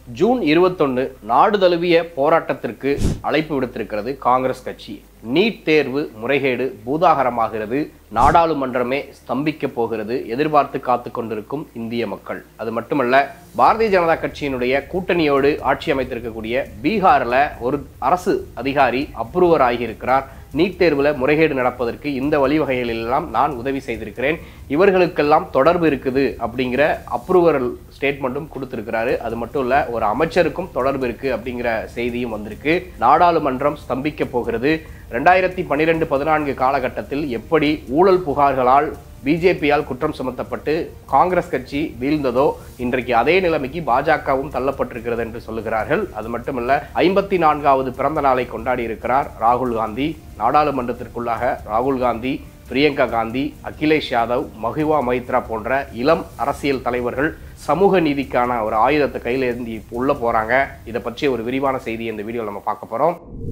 June இருபத்தொன்னு நாடு தழுவிய போராட்டத்திற்கு அழைப்பு விடுத்திருக்கிறது காங்கிரஸ் கட்சி நீட் தேர்வு முறைகேடு பூதாகரமாகிறது நாடாளுமன்றமே ஸ்தம்பிக்க போகிறது எதிர்பார்த்து காத்து கொண்டிருக்கும் இந்திய மக்கள் அது மட்டுமல்ல பாரதிய ஜனதா கட்சியினுடைய கூட்டணியோடு ஆட்சி அமைத்திருக்கக்கூடிய பீகார்ல ஒரு அரசு அதிகாரி அப்ரூவர் ஆகியிருக்கிறார் நீட் தேர்வில் முறைகேடு நடப்பதற்கு இந்த வழிவகைகளெல்லாம் நான் உதவி செய்திருக்கிறேன் இவர்களுக்கெல்லாம் தொடர்பு இருக்குது அப்படிங்கிற அப்ரூவல் ஸ்டேட்மெண்ட்டும் கொடுத்திருக்கிறாரு அது மட்டும் இல்ல ஒரு அமைச்சருக்கும் தொடர்பு இருக்கு அப்படிங்கிற செய்தியும் வந்திருக்கு நாடாளுமன்றம் ஸ்தம்பிக்க போகிறது ரெண்டாயிரத்தி பன்னிரெண்டு பதினான்கு காலகட்டத்தில் எப்படி ஊழல் புகார்களால் பிஜேபியால் குற்றம் சுமத்தப்பட்டு காங்கிரஸ் கட்சி வீழ்ந்ததோ இன்றைக்கு அதே நிலைமைக்கு பாஜகவும் தள்ளப்பட்டிருக்கிறது என்று சொல்லுகிறார்கள் அது மட்டுமல்ல ஐம்பத்தி நான்காவது பிறந்த நாளை கொண்டாடி இருக்கிறார் ராகுல் காந்தி நாடாளுமன்றத்திற்குள்ளாக ராகுல் காந்தி பிரியங்கா காந்தி அகிலேஷ் யாதவ் மஹிவா மைத்ரா போன்ற இளம் அரசியல் தலைவர்கள் சமூக நீதிக்கான ஒரு ஆயுதத்தை கையில் ஏந்தி உள்ள போறாங்க இதை பற்றி ஒரு விரிவான செய்தி இந்த வீடியோவில் நம்ம பார்க்க போறோம்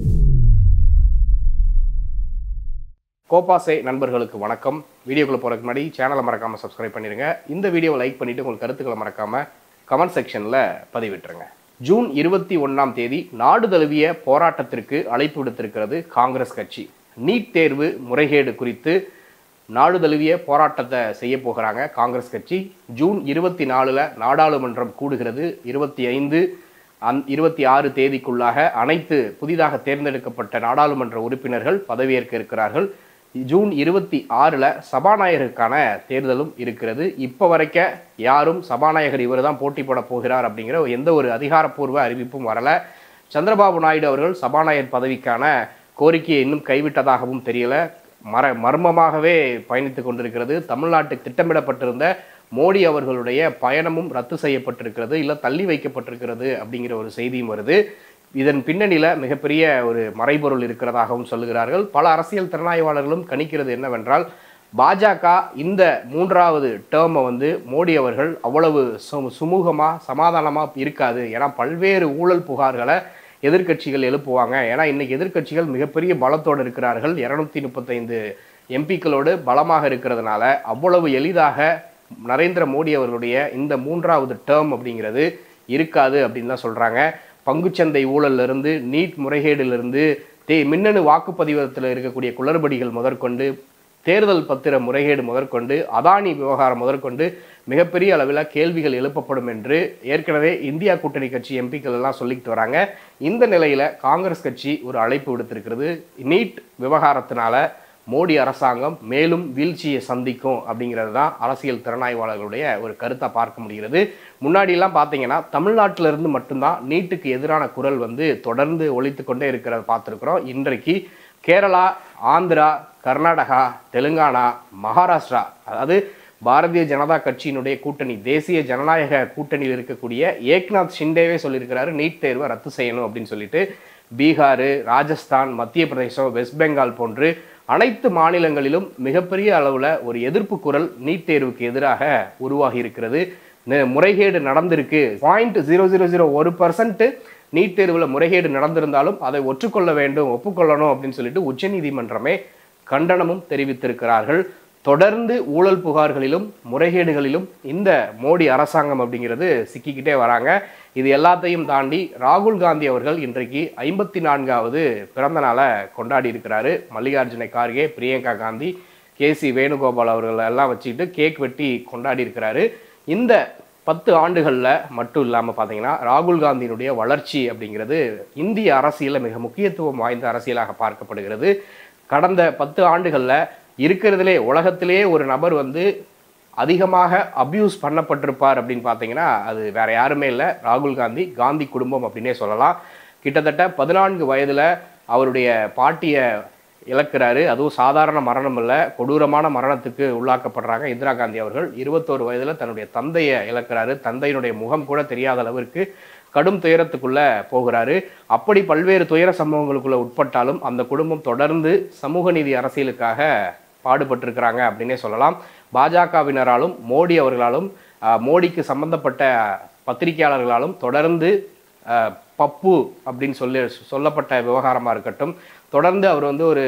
கோபாசே நண்பர்களுக்கு வணக்கம் வீடியோக்குள்ள போறதுக்கு முன்னாடி சேனலை மறக்காம சப்ஸ்கிரைப் பண்ணிருங்க இந்த வீடியோவை லைக் பண்ணிட்டு உங்கள் கருத்துக்களை மறக்காம கமெண்ட் செக்ஷன்ல பதிவிட்டுருங்க ஜூன் இருபத்தி ஒன்றாம் தேதி நாடு தழுவிய போராட்டத்திற்கு அழைப்பு விடுத்திருக்கிறது காங்கிரஸ் கட்சி நீட் தேர்வு முறைகேடு குறித்து நாடு தழுவிய போராட்டத்தை செய்ய போகிறாங்க காங்கிரஸ் கட்சி ஜூன் இருபத்தி நாலுல நாடாளுமன்றம் கூடுகிறது இருபத்தி ஐந்து அந் இருபத்தி ஆறு தேதிக்குள்ளாக அனைத்து புதிதாக தேர்ந்தெடுக்கப்பட்ட நாடாளுமன்ற உறுப்பினர்கள் பதவியேற்க இருக்கிறார்கள் ஜூன் இருபத்தி ஆறில் சபாநாயகருக்கான தேர்தலும் இருக்கிறது இப்போ வரைக்க யாரும் சபாநாயகர் இவர் தான் போட்டி போட போகிறார் அப்படிங்கிற எந்த ஒரு அதிகாரப்பூர்வ அறிவிப்பும் வரல சந்திரபாபு நாயுடு அவர்கள் சபாநாயகர் பதவிக்கான கோரிக்கையை இன்னும் கைவிட்டதாகவும் தெரியல மர மர்மமாகவே பயணித்து கொண்டிருக்கிறது தமிழ்நாட்டுக்கு திட்டமிடப்பட்டிருந்த மோடி அவர்களுடைய பயணமும் ரத்து செய்யப்பட்டிருக்கிறது இல்லை தள்ளி வைக்கப்பட்டிருக்கிறது அப்படிங்கிற ஒரு செய்தியும் வருது இதன் பின்னணியில் மிகப்பெரிய ஒரு மறைபொருள் இருக்கிறதாகவும் சொல்லுகிறார்கள் பல அரசியல் திறனாய்வாளர்களும் கணிக்கிறது என்னவென்றால் பாஜக இந்த மூன்றாவது டேர்மை வந்து மோடி அவர்கள் அவ்வளவு சு சுமூகமாக சமாதானமாக இருக்காது ஏன்னா பல்வேறு ஊழல் புகார்களை எதிர்க்கட்சிகள் எழுப்புவாங்க ஏன்னா இன்னைக்கு எதிர்க்கட்சிகள் மிகப்பெரிய பலத்தோடு இருக்கிறார்கள் இரநூத்தி முப்பத்தைந்து எம்பிக்களோடு பலமாக இருக்கிறதுனால அவ்வளவு எளிதாக நரேந்திர மோடி அவர்களுடைய இந்த மூன்றாவது டேர்ம் அப்படிங்கிறது இருக்காது அப்படின்னு தான் சொல்கிறாங்க பங்குச்சந்தை ஊழல்ல இருந்து நீட் முறைகேடிலிருந்து தே மின்னணு வாக்குப்பதிவத்தில் இருக்கக்கூடிய குளறுபடிகள் முதற்கொண்டு தேர்தல் பத்திர முறைகேடு முதற்கொண்டு அதானி விவகாரம் முதற்கொண்டு மிகப்பெரிய அளவில் கேள்விகள் எழுப்பப்படும் என்று ஏற்கனவே இந்தியா கூட்டணி கட்சி எம்பிக்கள் எல்லாம் சொல்லிக்கிட்டு வராங்க இந்த நிலையில காங்கிரஸ் கட்சி ஒரு அழைப்பு விடுத்திருக்கிறது நீட் விவகாரத்தினால மோடி அரசாங்கம் மேலும் வீழ்ச்சியை சந்திக்கும் அப்படிங்கிறது தான் அரசியல் திறனாய்வாளர்களுடைய ஒரு கருத்தை பார்க்க முடிகிறது முன்னாடியெல்லாம் பார்த்தீங்கன்னா தமிழ்நாட்டில இருந்து மட்டும்தான் நீட்டுக்கு எதிரான குரல் வந்து தொடர்ந்து ஒழித்து கொண்டே இருக்கிறத பார்த்துருக்குறோம் இன்றைக்கு கேரளா ஆந்திரா கர்நாடகா தெலுங்கானா மகாராஷ்டிரா அதாவது பாரதிய ஜனதா கட்சியினுடைய கூட்டணி தேசிய ஜனநாயக கூட்டணியில் இருக்கக்கூடிய ஏக்நாத் ஷிண்டேவே சொல்லியிருக்கிறாரு நீட் தேர்வை ரத்து செய்யணும் அப்படின்னு சொல்லிட்டு பீகார் ராஜஸ்தான் மத்திய பிரதேசம் வெஸ்ட் பெங்கால் போன்று அனைத்து மாநிலங்களிலும் மிகப்பெரிய அளவில் ஒரு எதிர்ப்பு குரல் நீட் தேர்வுக்கு எதிராக உருவாகி இருக்கிறது நெ- முறைகேடு நடந்திருக்கு பாயிண்ட் ஜீரோ ஜீரோ ஜீரோ ஒரு பர்சன்ட் நீட் தேர்வில் முறைகேடு நடந்திருந்தாலும் அதை ஒற்றுக்கொள்ள வேண்டும் ஒப்புக்கொள்ளணும் அப்படின்னு சொல்லிட்டு உச்சநீதிமன்றமே கண்டனமும் தெரிவித்திருக்கிறார்கள் தொடர்ந்து ஊழல் புகார்களிலும் முறைகேடுகளிலும் இந்த மோடி அரசாங்கம் அப்படிங்கிறது சிக்கிக்கிட்டே வராங்க இது எல்லாத்தையும் தாண்டி ராகுல் காந்தி அவர்கள் இன்றைக்கு ஐம்பத்தி நான்காவது பிறந்த நாளை கொண்டாடி இருக்கிறாரு மல்லிகார்ஜுன கார்கே பிரியங்கா காந்தி கே சி வேணுகோபால் அவர்கள் எல்லாம் வச்சுக்கிட்டு கேக் வெட்டி கொண்டாடி இருக்கிறாரு இந்த பத்து ஆண்டுகளில் மட்டும் இல்லாமல் பார்த்தீங்கன்னா ராகுல் காந்தியினுடைய வளர்ச்சி அப்படிங்கிறது இந்திய அரசியலில் மிக முக்கியத்துவம் வாய்ந்த அரசியலாக பார்க்கப்படுகிறது கடந்த பத்து ஆண்டுகளில் இருக்கிறதுலே உலகத்திலே ஒரு நபர் வந்து அதிகமாக அபியூஸ் பண்ணப்பட்டிருப்பார் அப்படின்னு பார்த்தீங்கன்னா அது வேற யாருமே இல்லை ராகுல் காந்தி காந்தி குடும்பம் அப்படின்னே சொல்லலாம் கிட்டத்தட்ட பதினான்கு வயதில் அவருடைய பாட்டியை இழக்கிறாரு அதுவும் சாதாரண மரணம் இல்லை கொடூரமான மரணத்துக்கு உள்ளாக்கப்படுறாங்க இந்திரா காந்தி அவர்கள் இருபத்தோரு வயதில் தன்னுடைய தந்தையை இழக்கிறாரு தந்தையினுடைய முகம் கூட தெரியாத அளவிற்கு கடும் துயரத்துக்குள்ள போகிறாரு அப்படி பல்வேறு துயர சம்பவங்களுக்குள்ள உட்பட்டாலும் அந்த குடும்பம் தொடர்ந்து சமூக நீதி அரசியலுக்காக பாடுபட்டிருக்கிறாங்க அப்படின்னே சொல்லலாம் பாஜகவினராலும் மோடி அவர்களாலும் அஹ், மோடிக்கு சம்பந்தப்பட்ட பத்திரிகையாளர்களாலும் தொடர்ந்து அஹ், பப்பு அப்படின்னு சொல்லி சொல்லப்பட்ட விவகாரமாக இருக்கட்டும் தொடர்ந்து அவர் வந்து ஒரு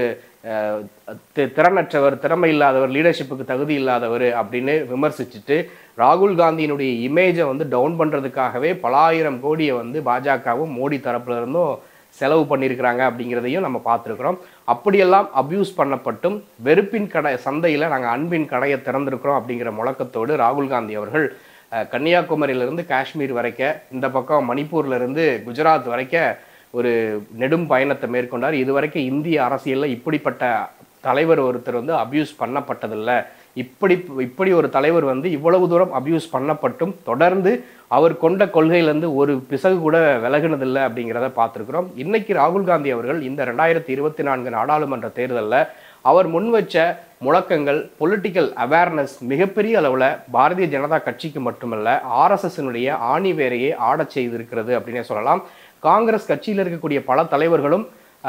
அஹ், தி- திறனற்றவர் திறமை இல்லாதவர் லீடர்ஷிப்புக்கு தகுதி இல்லாதவர் அப்படின்னு விமர்சிச்சுட்டு ராகுல் காந்தியினுடைய இமேஜை வந்து டவுன் பண்ணுறதுக்காகவே பலாயிரம் கோடியை வந்து பாஜகவும் மோடி தரப்புல இருந்தும் செலவு பண்ணியிருக்கிறாங்க அப்படிங்கிறதையும் நம்ம பார்த்துருக்குறோம் அப்படியெல்லாம் அப்யூஸ் பண்ணப்பட்டும் வெறுப்பின் கடை சந்தையில் நாங்கள் அன்பின் கடையை திறந்திருக்கிறோம் அப்படிங்கிற முழக்கத்தோடு ராகுல் காந்தி அவர்கள் அஹ், கன்னியாகுமரியிலிருந்து காஷ்மீர் வரைக்க இந்த பக்கம் மணிப்பூர்ல இருந்து குஜராத் வரைக்க ஒரு நெடும் பயணத்தை மேற்கொண்டார் இதுவரைக்கும் இந்திய அரசியலில் இப்படிப்பட்ட தலைவர் ஒருத்தர் வந்து அபியூஸ் பண்ணப்பட்டதில்லை இப்படி இப்படி ஒரு தலைவர் வந்து இவ்வளவு தூரம் அபியூஸ் பண்ணப்பட்டும் தொடர்ந்து அவர் கொண்ட கொள்கையிலேருந்து ஒரு பிசகு கூட விலகுனதில்லை அப்படிங்கிறத பார்த்துருக்குறோம் இன்னைக்கு ராகுல் காந்தி அவர்கள் இந்த ரெண்டாயிரத்தி இருபத்தி நான்கு நாடாளுமன்ற தேர்தலில் அவர் முன் வச்ச முழக்கங்கள் பொலிட்டிக்கல் அவேர்னஸ் மிகப்பெரிய அளவில் பாரதிய ஜனதா கட்சிக்கு மட்டுமல்ல ஆர்எஸ்எஸ்னுடைய ஆணி வேரையே ஆடச் செய்திருக்கிறது அப்படின்னே சொல்லலாம் காங்கிரஸ் கட்சியில் இருக்கக்கூடிய பல தலைவர்களும்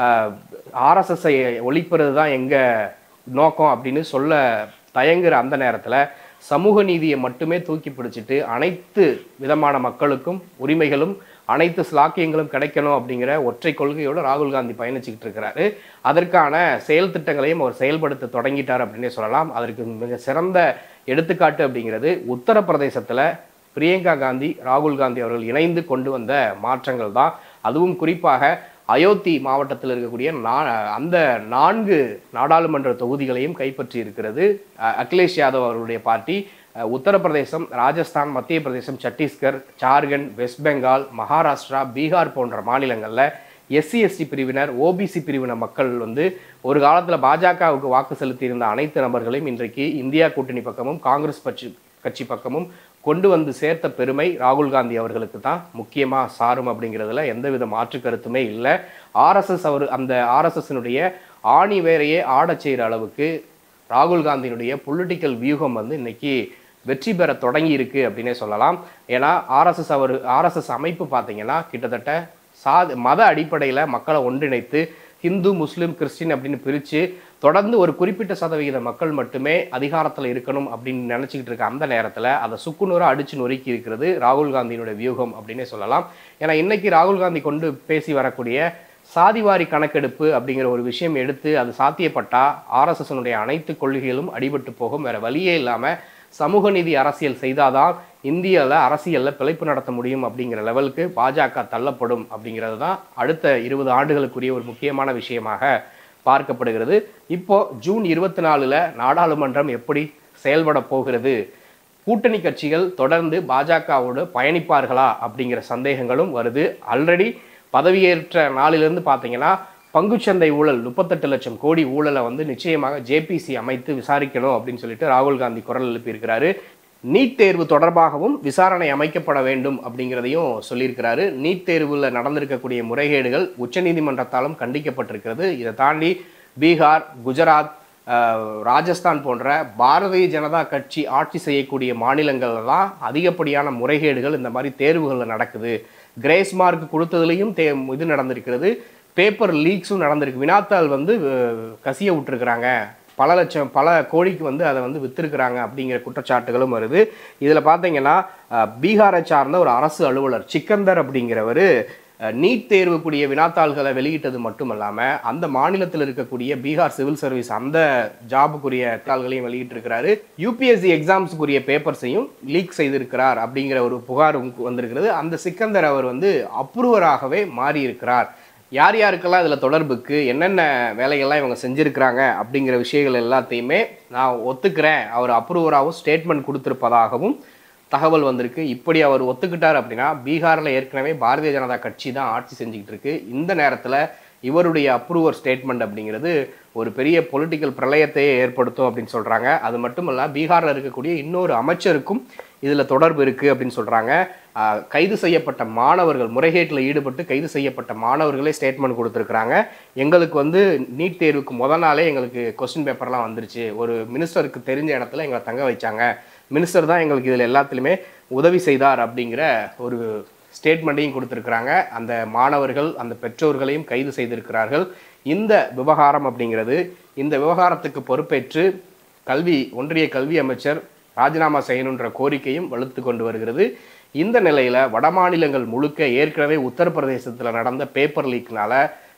ஆர்எஸ்எஸ்ஐ ஒழிப்பது தான் எங்கள் நோக்கம் அப்படின்னு சொல்ல தயங்குற அந்த நேரத்தில் சமூக நீதியை மட்டுமே தூக்கி பிடிச்சிட்டு அனைத்து விதமான மக்களுக்கும் உரிமைகளும் அனைத்து ஸ்லாக்கியங்களும் கிடைக்கணும் அப்படிங்கிற ஒற்றை கொள்கையோடு ராகுல் காந்தி பயணிச்சுக்கிட்டு இருக்கிறாரு அதற்கான செயல் திட்டங்களையும் அவர் செயல்படுத்த தொடங்கிட்டார் அப்படின்னே சொல்லலாம் அதற்கு மிக சிறந்த எடுத்துக்காட்டு அப்படிங்கிறது உத்தரப்பிரதேசத்தில் பிரியங்கா காந்தி ராகுல் காந்தி அவர்கள் இணைந்து கொண்டு வந்த மாற்றங்கள் தான் அதுவும் குறிப்பாக அயோத்தி மாவட்டத்தில் இருக்கக்கூடிய நா அந்த நான்கு நாடாளுமன்ற தொகுதிகளையும் கைப்பற்றி இருக்கிறது அஹ், அகிலேஷ் யாதவ் அவருடைய பார்ட்டி அஹ், உத்தரப்பிரதேசம் ராஜஸ்தான் மத்திய பிரதேசம் சத்தீஸ்கர் ஜார்க்கண்ட் வெஸ்ட் பெங்கால் மகாராஷ்டிரா பீகார் போன்ற மாநிலங்களில் எஸ்சி எஸ்டி பிரிவினர் ஓபிசி பிரிவினர் மக்கள் வந்து ஒரு காலத்தில் பாஜகவுக்கு வாக்கு செலுத்தியிருந்த அனைத்து நபர்களையும் இன்றைக்கு இந்தியா கூட்டணி பக்கமும் காங்கிரஸ் கட்சி கட்சி பக்கமும் கொண்டு வந்து சேர்த்த பெருமை ராகுல் காந்தி அவர்களுக்கு தான் முக்கியமாக சாரும் அப்படிங்கிறதுல எந்தவித மாற்று கருத்துமே இல்லை ஆர்எஸ்எஸ் அவர் அந்த ஆர்எஸ்எஸ்னுடைய ஆணி வேரையே ஆடச் செய்கிற அளவுக்கு ராகுல் காந்தியினுடைய பொலிட்டிக்கல் வியூகம் வந்து இன்னைக்கு வெற்றி பெற தொடங்கி இருக்கு அப்படின்னே சொல்லலாம் ஏன்னா ஆர்எஸ்எஸ் அவர் ஆர்எஸ்எஸ் அமைப்பு பார்த்தீங்கன்னா கிட்டத்தட்ட சாதி மத அடிப்படையில் மக்களை ஒன்றிணைத்து ஹிந்து முஸ்லீம் கிறிஸ்டின் அப்படின்னு பிரித்து தொடர்ந்து ஒரு குறிப்பிட்ட சதவிகித மக்கள் மட்டுமே அதிகாரத்தில் இருக்கணும் அப்படின்னு நினச்சிக்கிட்டு இருக்க அந்த நேரத்தில் அதை சுக்குநூறாக அடித்து நொறுக்கி இருக்கிறது ராகுல் காந்தியினுடைய வியூகம் அப்படின்னே சொல்லலாம் ஏன்னா இன்னைக்கு ராகுல் காந்தி கொண்டு பேசி வரக்கூடிய சாதிவாரி கணக்கெடுப்பு அப்படிங்கிற ஒரு விஷயம் எடுத்து அது சாத்தியப்பட்டா ஆர்எஸ்எஸ்னுடைய அனைத்து கொள்கைகளும் அடிபட்டு போகும் வேற வழியே இல்லாமல் சமூக நீதி அரசியல் செய்தாதான் இந்தியாவில் அரசியலில் பிழைப்பு நடத்த முடியும் அப்படிங்கிற லெவலுக்கு பாஜக தள்ளப்படும் அப்படிங்கிறது தான் அடுத்த இருபது ஆண்டுகளுக்குரிய ஒரு முக்கியமான விஷயமாக பார்க்கப்படுகிறது இப்போ ஜூன் இருபத்தி நாலுல நாடாளுமன்றம் எப்படி செயல்பட போகிறது கூட்டணி கட்சிகள் தொடர்ந்து பாஜகவோடு பயணிப்பார்களா அப்படிங்கிற சந்தேகங்களும் வருது ஆல்ரெடி பதவியேற்ற நாளிலிருந்து பார்த்தீங்கன்னா பங்குச்சந்தை ஊழல் முப்பத்தெட்டு லட்சம் கோடி ஊழலை வந்து நிச்சயமாக ஜேபிசி அமைத்து விசாரிக்கணும் அப்படின்னு சொல்லிட்டு ராகுல் காந்தி குரல் எழுப்பியிருக்கிறாரு நீட் தேர்வு தொடர்பாகவும் விசாரணை அமைக்கப்பட வேண்டும் அப்படிங்கிறதையும் சொல்லியிருக்கிறாரு நீட் தேர்வில் நடந்திருக்கக்கூடிய முறைகேடுகள் உச்சநீதிமன்றத்தாலும் கண்டிக்கப்பட்டிருக்கிறது இதை தாண்டி பீகார் குஜராத் அஹ், ராஜஸ்தான் போன்ற பாரதிய ஜனதா கட்சி ஆட்சி செய்யக்கூடிய மாநிலங்கள்ல தான் அதிகப்படியான முறைகேடுகள் இந்த மாதிரி தேர்வுகளில் நடக்குது கிரேஸ் மார்க் கொடுத்ததுலையும் தே இது நடந்திருக்கிறது பேப்பர் லீக்ஸும் நடந்திருக்கு வினாத்தாள் வந்து அஹ், கசிய விட்டுருக்குறாங்க பல லட்சம் பல கோடிக்கு வந்து அதை வந்து வித்திருக்கிறாங்க அப்படிங்கிற குற்றச்சாட்டுகளும் வருது இதில் பார்த்தீங்கன்னா அஹ், பீகாரை சார்ந்த ஒரு அரசு அலுவலர் சிக்கந்தர் அப்படிங்கிறவர் நீட் தேர்வுக்குரிய வினாத்தாள்களை வெளியிட்டது மட்டும் இல்லாமல் அந்த மாநிலத்தில் இருக்கக்கூடிய பீகார் சிவில் சர்வீஸ் அந்த ஜாபுக்குரிய தாள்களையும் வெளியிட்டிருக்கிறாரு யூபிஎஸ்சி எக்ஸாம்ஸுக்குரிய பேப்பர்ஸையும் லீக் செய்திருக்கிறார் அப்படிங்கிற ஒரு புகாரும் வந்திருக்கிறது அந்த சிக்கந்தர் அவர் வந்து அப்ரூவராகவே மாறி இருக்கிறார் யார் யாருக்கெல்லாம் இதில் தொடர்புக்கு என்னென்ன வேலைகள்லாம் இவங்க செஞ்சுருக்கிறாங்க அப்படிங்கிற விஷயங்கள் எல்லாத்தையுமே நான் ஒத்துக்கிறேன் அவர் அப்ரூவராகவும் ஸ்டேட்மெண்ட் கொடுத்துருப்பதாகவும் தகவல் வந்திருக்கு இப்படி அவர் ஒத்துக்கிட்டார் அப்படின்னா பீகாரில் ஏற்கனவே பாரதிய ஜனதா கட்சி தான் ஆட்சி செஞ்சுக்கிட்டு இருக்கு இந்த நேரத்தில் இவருடைய அப்ரூவர் ஸ்டேட்மெண்ட் அப்படிங்கிறது ஒரு பெரிய பொலிட்டிக்கல் பிரளயத்தையே ஏற்படுத்தும் அப்படின்னு சொல்கிறாங்க அது மட்டும் இல்ல பீகாரில் இருக்கக்கூடிய இன்னொரு அமைச்சருக்கும் இதில் தொடர்பு இருக்குது அப்படின்னு சொல்கிறாங்க கைது செய்யப்பட்ட மாணவர்கள் முறைகேட்டில் ஈடுபட்டு கைது செய்யப்பட்ட மாணவர்களே ஸ்டேட்மெண்ட் கொடுத்துருக்குறாங்க எங்களுக்கு வந்து நீட் தேர்வுக்கு முத நாளே எங்களுக்கு கொஸ்டின் பேப்பர்லாம் வந்துருச்சு ஒரு மினிஸ்டருக்கு தெரிஞ்ச இடத்துல எங்களை தங்க வச்சாங்க மினிஸ்டர் தான் எங்களுக்கு இதில் எல்லாத்துலேயுமே உதவி செய்தார் அப்படிங்கிற ஒரு ஸ்டேட்மெண்ட்டையும் கொடுத்துருக்குறாங்க அந்த மாணவர்கள் அந்த பெற்றோர்களையும் கைது செய்திருக்கிறார்கள் இந்த விவகாரம் அப்படிங்கிறது இந்த விவகாரத்துக்கு பொறுப்பேற்று கல்வி ஒன்றிய கல்வி அமைச்சர் ராஜினாமா செய்யணுன்ற கோரிக்கையும் வலுத்து கொண்டு வருகிறது இந்த நிலையில் வடமாநிலங்கள் முழுக்க ஏற்கனவே உத்தரப்பிரதேசத்தில் நடந்த பேப்பர் லீக்னால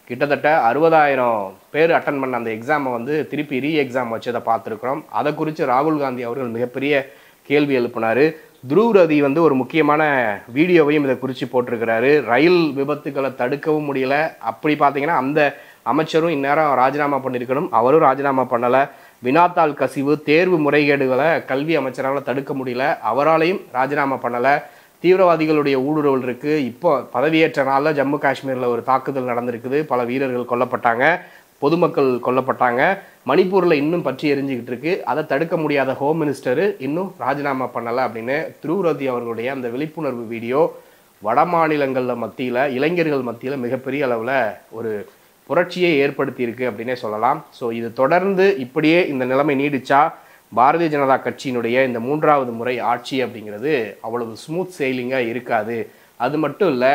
கிட்டத்தட்ட அறுபதாயிரம் பேர் அட்டன் பண்ண அந்த எக்ஸாமை வந்து திருப்பி ரீ எக்ஸாம் வச்சதை பார்த்துருக்குறோம் அதை குறித்து ராகுல் காந்தி அவர்கள் மிகப்பெரிய கேள்வி எழுப்பினார் துருவ் ரதி வந்து ஒரு முக்கியமான வீடியோவையும் இதை குறித்து போட்டிருக்கிறாரு ரயில் விபத்துக்களை தடுக்கவும் முடியல அப்படி பார்த்தீங்கன்னா அந்த அமைச்சரும் இந்நேரம் ராஜினாமா பண்ணியிருக்கணும் அவரும் ராஜினாமா பண்ணலை வினாத்தாள் கசிவு தேர்வு முறைகேடுகளை கல்வி அமைச்சரால் தடுக்க முடியல அவராலையும் ராஜினாமா பண்ணலை தீவிரவாதிகளுடைய ஊடுருவல் இருக்கு இப்போ பதவியேற்ற நாளில் ஜம்மு காஷ்மீரில் ஒரு தாக்குதல் நடந்திருக்குது பல வீரர்கள் கொல்லப்பட்டாங்க பொதுமக்கள் கொல்லப்பட்டாங்க மணிப்பூரில் இன்னும் பற்றி எரிஞ்சுக்கிட்டு இருக்கு அதை தடுக்க முடியாத ஹோம் மினிஸ்டர் இன்னும் ராஜினாமா பண்ணலை அப்படின்னு துருவரதி அவர்களுடைய அந்த விழிப்புணர்வு வீடியோ வட மாநிலங்களில் மத்தியில் இளைஞர்கள் மத்தியில் மிகப்பெரிய அளவில் ஒரு புரட்சியை ஏற்படுத்தி இருக்கு அப்படின்னே சொல்லலாம் ஸோ இது தொடர்ந்து இப்படியே இந்த நிலைமை நீடிச்சா பாரதிய ஜனதா கட்சியினுடைய இந்த மூன்றாவது முறை ஆட்சி அப்படிங்கிறது அவ்வளவு ஸ்மூத் செயிலிங்காக இருக்காது அது மட்டும் இல்லை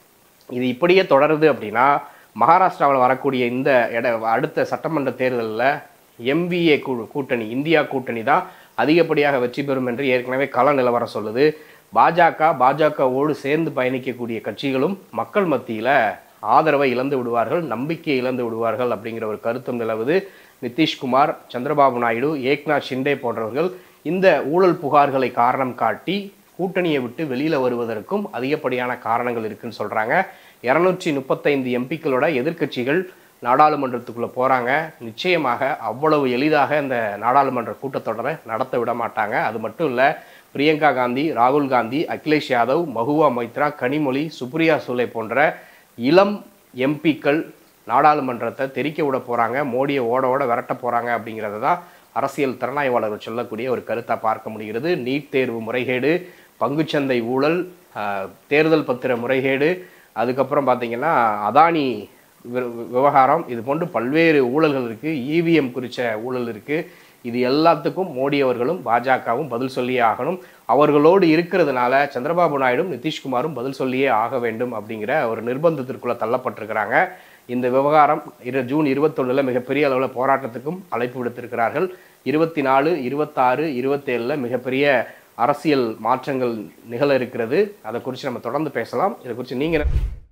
இது இப்படியே தொடருது அப்படின்னா மகாராஷ்டிராவில் வரக்கூடிய இந்த இட அடுத்த சட்டமன்ற தேர்தலில் எம்விஏ கூட்டணி இந்தியா கூட்டணி தான் அதிகப்படியாக வெற்றி பெறும் என்று ஏற்கனவே கள நிலவரம் சொல்லுது பாஜக பாஜகவோடு சேர்ந்து பயணிக்கக்கூடிய கட்சிகளும் மக்கள் மத்தியில் ஆதரவை இழந்து விடுவார்கள் நம்பிக்கையை இழந்து விடுவார்கள் அப்படிங்கிற ஒரு கருத்தும் நிலவுது நிதிஷ்குமார் சந்திரபாபு நாயுடு ஏக்நாத் ஷிண்டே போன்றவர்கள் இந்த ஊழல் புகார்களை காரணம் காட்டி கூட்டணியை விட்டு வெளியில் வருவதற்கும் அதிகப்படியான காரணங்கள் இருக்குன்னு சொல்கிறாங்க இரநூற்றி முப்பத்தைந்து எம்பிக்களோட எதிர்க்கட்சிகள் நாடாளுமன்றத்துக்குள்ளே போகிறாங்க நிச்சயமாக அவ்வளவு எளிதாக இந்த நாடாளுமன்ற கூட்டத்தொடரை நடத்த விட மாட்டாங்க அது மட்டும் இல்லை பிரியங்கா காந்தி ராகுல் காந்தி அகிலேஷ் யாதவ் மகுவா மைத்ரா கனிமொழி சுப்ரியா சூலே போன்ற இளம் எம்பிக்கள் நாடாளுமன்றத்தை தெரிக்க விட போகிறாங்க மோடியை ஓட ஓட விரட்ட போகிறாங்க அப்படிங்கிறத தான் அரசியல் திறனாய்வாளர்கள் சொல்லக்கூடிய ஒரு கருத்தாக பார்க்க முடிகிறது நீட் தேர்வு முறைகேடு பங்குச்சந்தை ஊழல் ஆஹ், தேர்தல் பத்திர முறைகேடு அதுக்கப்புறம் பார்த்தீங்கன்னா அதானி வி- விவகாரம் இது போன்று பல்வேறு ஊழல்கள் இருக்குது இவிஎம் குறித்த ஊழல் இருக்குது இது எல்லாத்துக்கும் மோடி அவர்களும் பாஜகவும் பதில் சொல்லியே ஆகணும் அவர்களோடு இருக்கிறதுனால சந்திரபாபு நாயுடும் நிதிஷ்குமாரும் பதில் சொல்லியே ஆக வேண்டும் அப்படிங்கிற ஒரு நிர்பந்தத்திற்குள்ள தள்ளப்பட்டிருக்கிறாங்க இந்த விவகாரம் இரு ஜூன் இருபத்தொன்னில் மிகப்பெரிய அளவில் போராட்டத்துக்கும் அழைப்பு விடுத்திருக்கிறார்கள் இருபத்தி நாலு இருபத்தாறு இருபத்தேழில் மிகப்பெரிய அரசியல் மாற்றங்கள் நிகழ இருக்கிறது அதை குறித்து நம்ம தொடர்ந்து பேசலாம் இதை குறித்து நீங்கள்